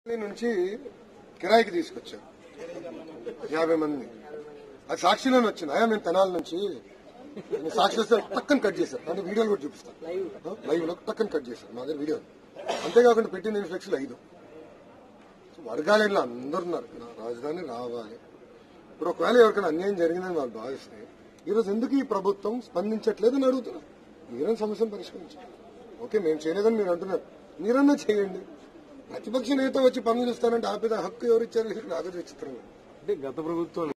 ఢిల్లీ నుంచి కిరాయికి తీసుకొచ్చారు యాభై మంది అది సాక్షిలోనే వచ్చింది అయ్యా మేము తెనాల నుంచి నేను సాక్షి వస్తే టక్కన కట్ చేశారు అంటే వీడియోలు కూడా చూపిస్తాను లైవ్ లో టక్కన కట్ చేశారు మా దగ్గర వీడియో ఉంది. అంతేకాకుండా పెట్టిన నేను ఫ్లెక్స్లు ఐదు సో వర్గాలలో అందరు ఉన్నారు నా రాజధాని రావాలి ఇప్పుడు ఒకవేళ ఎవరికైనా అన్యాయం జరిగిందని వాళ్ళు భావిస్తే ఈరోజు ఎందుకు ఈ ప్రభుత్వం స్పందించట్లేదు అని అడుగుతున్నారు మీరైనా సమస్యను పరిష్కరించారు ఓకే మేము చేయలేదని మీరు అంటున్నారు మీరన్నా చేయండి ప్రతిపక్ష నేత వచ్చి పనులు చేస్తానంటే ఆపేద హక్కు ఎవరు ఇచ్చారు నాకు విచిత్రంగా అంటే గత ప్రభుత్వం